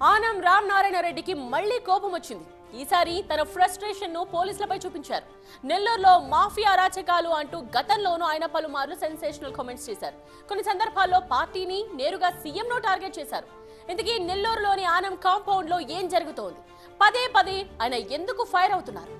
ఆనం రామ్ నారాయణ రెడ్డికి మళ్లీ కోపం వచ్చింది ఈసారి తన ఫ్రస్ట్రేషన్ ను పోలీసులపై చూపించారు నెల్లూరులో మాఫియా అరాచకాలు అంటూ గతంలోనూ ఆయన పలుమార్లు సెన్సేషనల్ కామెంట్స్ చేశారు కొన్ని సందర్భాల్లో పార్టీని నేరుగా సీఎంను టార్గెట్ చేశారు ఇంతకీ నెల్లూరులోని ఆనం కాంపౌండ్ లో ఏం జరుగుతోంది పదే పదే ఆయన ఎందుకు ఫైర్ అవుతున్నారు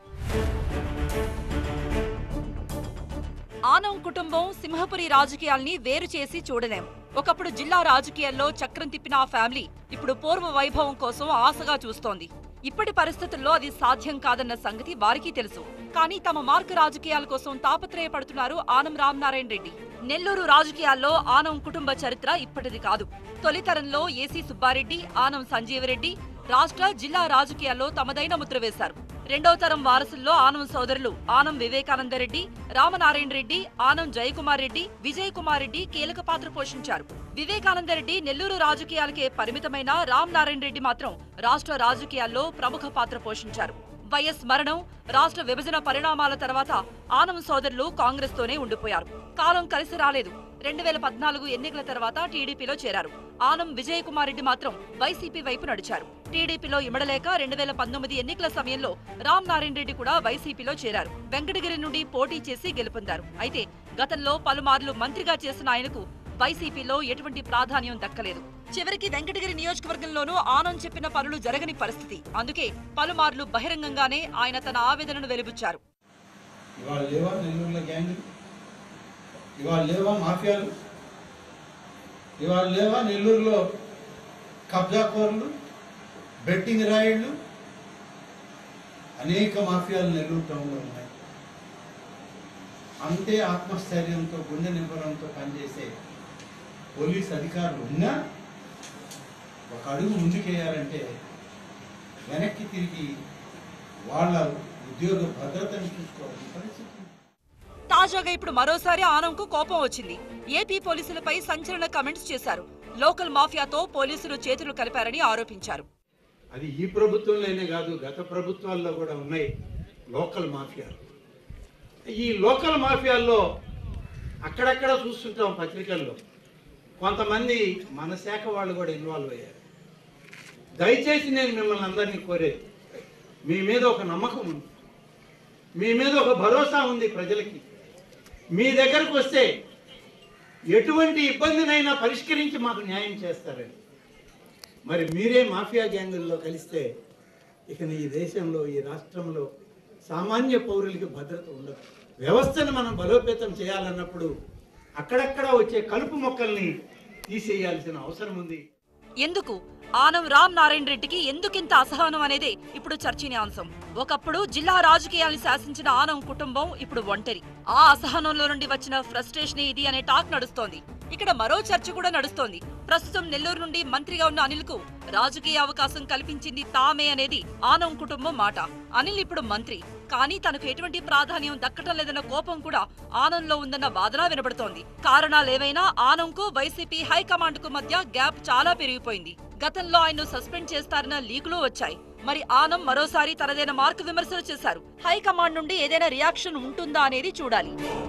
ఆనం కుటుంబం సింహపురి రాజకీయాల్ని వేరు చేసి చూడలేం ఒకప్పుడు జిల్లా రాజకీయాల్లో చక్రం తిప్పిన ఆ ఫ్యామిలీ ఇప్పుడు పూర్వ వైభవం కోసం ఆశగా చూస్తోంది ఇప్పటి పరిస్థితుల్లో అది సాధ్యం కాదన్న సంగతి వారికి తెలుసు కానీ తమ మార్క్ రాజకీయాల కోసం తాపత్రయపడుతున్నారు ఆనం రామనారాయణ రెడ్డి నెల్లూరు రాజకీయాల్లో ఆనం కుటుంబ చరిత్ర ఇప్పటిది కాదు తొలితరంలో ఏసీ సుబ్బారెడ్డి ఆనం సంజీవరెడ్డి రాష్ట్ర జిల్లా రాజకీయాల్లో తమదైన ముద్ర వేశారు రెండో తరం వారసుల్లో ఆనం సోదరులు ఆనం వివేకానందరెడ్డి రామనారాయణ రెడ్డి ఆనం జయకుమార్ రెడ్డి విజయ్ కుమార్ రెడ్డి కీలక పాత్ర పోషించారు వివేకానందరెడ్డి నెల్లూరు రాజకీయాలకే పరిమితమైన రామ్ నారాయణ రెడ్డి మాత్రం రాష్ట్ర రాజకీయాల్లో ప్రముఖ పాత్ర పోషించారు వైఎస్ మరణం రాష్ట్ర విభజన పరిణామాల తర్వాత ఆనం సోదరులు కాంగ్రెస్ తోనే ఉండిపోయారు కాలం కలిసి రాలేదు రెండు వేల పద్నాలుగు ఎన్నికల తర్వాత టీడీపీలో చేరారు ఆనం విజయ్ కుమార్ రెడ్డి మాత్రం వైసీపీ వైపు నడిచారు టీడీపీలో ఇమడలేక రెండు వేల పంతొమ్మిది ఎన్నికల సమయంలో రామ్ నారాయణ రెడ్డి కూడా వైసీపీలో చేరారు వెంకటగిరి నుండి పోటీ చేసి గెలుపొందారు అయితే గతంలో పలుమార్లు మంత్రిగా చేసిన ఆయనకు వైసీపీలో ఎటువంటి ప్రాధాన్యం దక్కలేదు చివరికి వెంకటగిరి నియోజకవర్గంలోనూ ఆనం చెప్పిన పనులు జరగని పరిస్థితి అందుకే పలుమార్లు బహిరంగంగానే ఆయన తన ఆవేదనను వెలిబుచ్చారు ఇవాళ లేవా నెల్లూరులో గ్యాంగ్ ఇవాళ లేవా మాఫియాలు ఇవాళ లేవా నెల్లూరులో కబ్జాకోర్లు బెట్టింగ్ రాయిళ్ళు అనేక మాఫియాలు నెల్లూరు టౌన్లో ఉన్నాయి అంతే ఆత్మస్థైర్యంతో గుండె నింపడంతో పనిచేసే పోలీస్ అధికారులు ఉన్నా ఒక అడుగు ముందుకేయాలంటే వెనక్కి తిరిగి వాళ్ళ ఉద్యోగ భద్రతను చూసుకోవాల్సిన పరిస్థితి ఉంది. తాజాగా ఇప్పుడు మరోసారి ఆనంకు కోపం వచ్చింది ఏపీ పోలీసులపై సంచలన కమెంట్స్ చేశారు లోకల్ మాఫియాతో పోలీసులు చేతులు కలిపారని ఆరోపించారు అది ఈ ప్రభుత్వంలోనే కాదు గత ప్రభుత్వాల్లో కూడా ఉన్నాయి లోకల్ మాఫియాలు ఈ లోకల్ మాఫియాల్లో అక్కడక్కడ చూస్తుంటాం పత్రికల్లో కొంతమంది మన శాఖ వాళ్ళు కూడా ఇన్వాల్వ్ అయ్యారు దయచేసి నేను మిమ్మల్ని అందరినీ కోరేది మీ మీద ఒక నమ్మకం ఉంది మీ మీద ఒక భరోసా ఉంది ప్రజలకి మీ దగ్గరకు వస్తే ఎటువంటి ఇబ్బందినైనా పరిష్కరించి మాకు న్యాయం చేస్తారని మరి మీరే మాఫియా గ్యాంగుల్లో కలిస్తే ఇక ఈ దేశంలో ఈ రాష్ట్రంలో సామాన్య పౌరులకి భద్రత ఉండదు వ్యవస్థను మనం బలోపేతం చేయాలన్నప్పుడు అక్కడక్కడ వచ్చే కలుపు మొక్కల్ని తీసేయాల్సిన అవసరం ఉంది ఎందుకు ఆనం రామ్ నారాయణ రెడ్డికి ఎందుకింత అసహనం అనేదే ఇప్పుడు చర్చనీయాంశం ఒకప్పుడు జిల్లా రాజకీయాల్ని శాసించిన ఆనం కుటుంబం ఇప్పుడు ఒంటరి ఆ అసహనంలో నుండి వచ్చిన ఫ్రస్ట్రేషన్ ఇది అనే టాక్ నడుస్తోంది ఇక్కడ మరో చర్చ కూడా నడుస్తోంది ప్రస్తుతం నెల్లూరు నుండి మంత్రిగా ఉన్న అనిల్ కు రాజకీయ అవకాశం కల్పించింది తామే అనేది ఆనం కుటుంబం మాట అనిల్ ఇప్పుడు మంత్రి కానీ తనకు ఎటువంటి ప్రాధాన్యం దక్కటం లేదన్న కోపం కూడా ఆనంలో ఉందన్న వాదన వినబడుతోంది కారణాలేవైనా ఆనంకు వైసీపీ హైకమాండ్ కు మధ్య గ్యాప్ చాలా పెరిగిపోయింది గతంలో ఆయన్ను సస్పెండ్ చేస్తారన్న లీకులు వచ్చాయి మరి ఆనం మరోసారి తనదైన మార్కు విమర్శలు చేశారు హైకమాండ్ నుండి ఏదైనా రియాక్షన్ ఉంటుందా అనేది చూడాలి